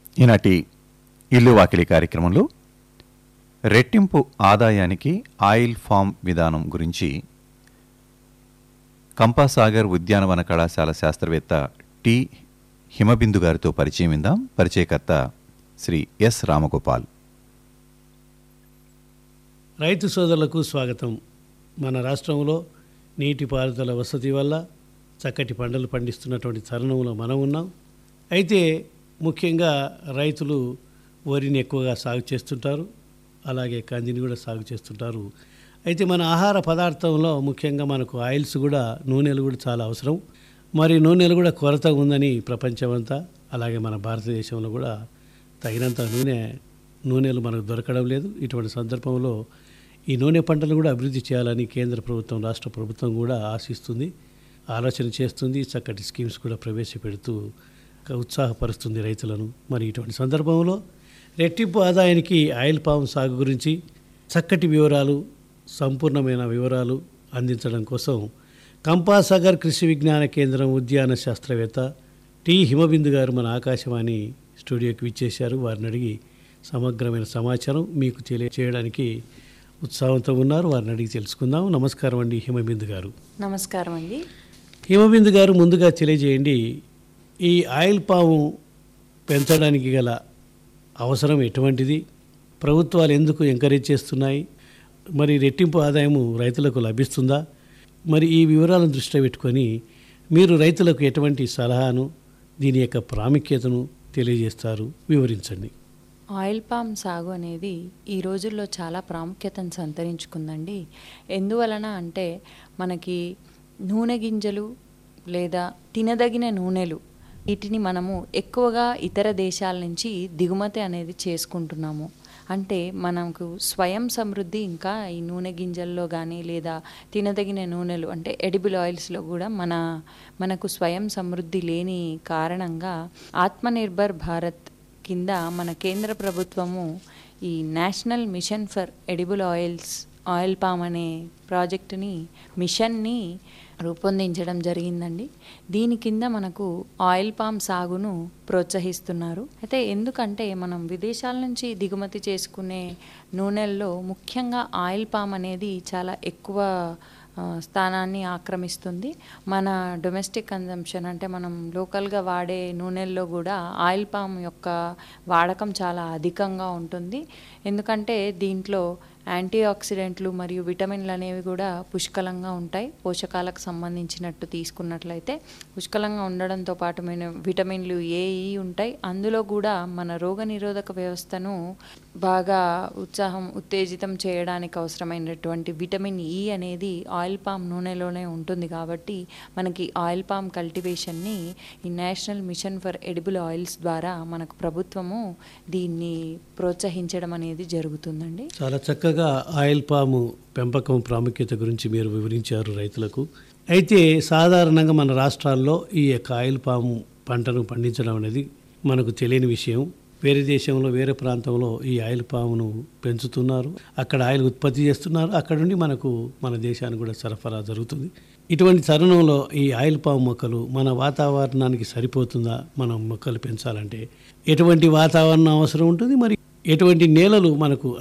ఈనాటి ఇల్లు వాకిలి కార్యక్రమంలో రెట్టింపు ఆదాయానికి ఆయిల్ ఫామ్ విధానం గురించి కంపాసాగర్ ఉద్యానవన కళాశాల శాస్త్రవేత్త టి హిమబిందు గారితో పరిచయం ఇందాం పరిచయకర్త శ్రీ ఎస్ రామగోపాల్ రైతు సోదరులకు స్వాగతం మన రాష్ట్రంలో నీటిపారుదల వసతి వల్ల చక్కటి పంటలు పండిస్తున్నటువంటి తరుణంలో మనం ఉన్నాం అయితే ముఖ్యంగా రైతులు వరిని ఎక్కువగా సాగు చేస్తుంటారు అలాగే కందిని కూడా సాగు చేస్తుంటారు అయితే మన ఆహార పదార్థంలో ముఖ్యంగా మనకు ఆయిల్స్ కూడా నూనెలు కూడా చాలా అవసరం మరి నూనెలు కూడా కొరత ఉందని ప్రపంచమంతా అలాగే మన భారతదేశంలో కూడా తగినంత నూనె నూనెలు మనకు దొరకడం లేదు ఇటువంటి సందర్భంలో ఈ నూనె పంటలు కూడా అభివృద్ధి చేయాలని కేంద్ర ప్రభుత్వం రాష్ట్ర ప్రభుత్వం కూడా ఆశిస్తుంది ఆలోచన చేస్తుంది చక్కటి స్కీమ్స్ కూడా ప్రవేశపెడుతూ ఉత్సాహపరుస్తుంది రైతులను మరి ఇటువంటి సందర్భంలో రెట్టింపు ఆదాయానికి ఆయిల్ పామ్ సాగు గురించి చక్కటి వివరాలు సంపూర్ణమైన వివరాలు అందించడం కోసం కంపాసాగర్ కృషి విజ్ఞాన కేంద్రం ఉద్యాన శాస్త్రవేత్త టి హిమబిందు గారు మన ఆకాశవాణి స్టూడియోకి విచ్చేశారు వారిని అడిగి సమగ్రమైన సమాచారం మీకు తెలియచేయడానికి ఉత్సాహంతో ఉన్నారు వారిని అడిగి తెలుసుకుందాం నమస్కారం అండి హిమబిందు గారు నమస్కారం అండి హిమబిందు గారు ముందుగా తెలియజేయండి ఈ ఆయిల్ పాము పెంచడానికి గల అవసరం ఎటువంటిది ప్రభుత్వాలు ఎందుకు ఎంకరేజ్ చేస్తున్నాయి మరి రెట్టింపు ఆదాయము రైతులకు లభిస్తుందా మరి ఈ వివరాలను దృష్టిలో పెట్టుకొని మీరు రైతులకు ఎటువంటి సలహాను దీని యొక్క ప్రాముఖ్యతను తెలియజేస్తారు వివరించండి ఆయిల్ పామ్ సాగు అనేది ఈ రోజుల్లో చాలా ప్రాముఖ్యతను సంతరించుకుందండి ఎందువలన అంటే మనకి నూనె గింజలు లేదా తినదగిన నూనెలు వీటిని మనము ఎక్కువగా ఇతర దేశాల నుంచి దిగుమతి అనేది చేసుకుంటున్నాము అంటే మనకు స్వయం సమృద్ధి ఇంకా ఈ నూనె గింజల్లో కానీ లేదా తినదగిన నూనెలు అంటే ఎడిబుల్ ఆయిల్స్లో కూడా మన మనకు స్వయం సమృద్ధి లేని కారణంగా ఆత్మనిర్భర్ భారత్ కింద మన కేంద్ర ప్రభుత్వము ఈ national mission for edible oils oil palm అనే ప్రాజెక్టుని మిషన్ని రూపొందించడం జరిగిందండి దీని కింద మనకు ఆయిల్ పామ్ సాగును ప్రోత్సహిస్తున్నారు అయితే ఎందుకంటే మనం విదేశాల నుంచి దిగుమతి చేసుకునే నూనెల్లో ముఖ్యంగా ఆయిల్ పామ్ అనేది చాలా ఎక్కువ ఆ, స్థానాన్ని ఆక్రమిస్తుంది మన డొమెస్టిక్ కన్జంప్షన్ అంటే మనం లోకల్గా వాడే నూనెల్లో కూడా ఆయిల్ పామ్ యొక్క వాడకం చాలా అధికంగా ఉంటుంది ఎందుకంటే దీంట్లో యాంటీ ఆక్సిడెంట్లు మరియు విటమిన్లు అనేవి కూడా పుష్కలంగా ఉంటాయి పోషకాలకు సంబంధించినట్టు తీసుకున్నట్లయితే పుష్కలంగా ఉండడంతో పాటు మన విటమిన్లు ఏ ఈ ఉంటాయి అందులో కూడా మన రోగనిరోధక వ్యవస్థను బాగా ఉత్సాహం ఉత్తేజితం చేయడానికి అవసరమైనటువంటి విటమిన్ ఈ అనేది ఆయిల్ పామ్ నూనెలోనే ఉంటుంది కాబట్టి మనకి ఆయిల్ పామ్ కల్టివేషన్ని ఈ national mission for edible oils ద్వారా మనకు ప్రభుత్వము దీన్ని ప్రోత్సహించడం అనేది జరుగుతుందండి చాలా చక్కగా ఆయిల్ పాము పెంపకం ప్రాముఖ్యత గురించి మీరు వివరించారు రైతులకు అయితే సాధారణంగా మన రాష్ట్రాల్లో ఈ యొక్క ఆయిల్ పాము పంటను పండించడం అనేది మనకు తెలియని విషయం వేరే దేశంలో వేరే ప్రాంతంలో ఈ ఆయిల్ పామును పెంచుతున్నారు అక్కడ ఆయిల్ ఉత్పత్తి చేస్తున్నారు అక్కడ నుండి మనకు మన దేశానికి కూడా సరఫరా జరుగుతుంది ఇటువంటి తరుణంలో ఈ ఆయిల్ పాము మొక్కలు మన వాతావరణానికి సరిపోతుందా మనం మొక్కలు పెంచాలంటే ఎటువంటి వాతావరణం అవసరం ఉంటుంది మరి ఎటువంటి నేలలు మనకు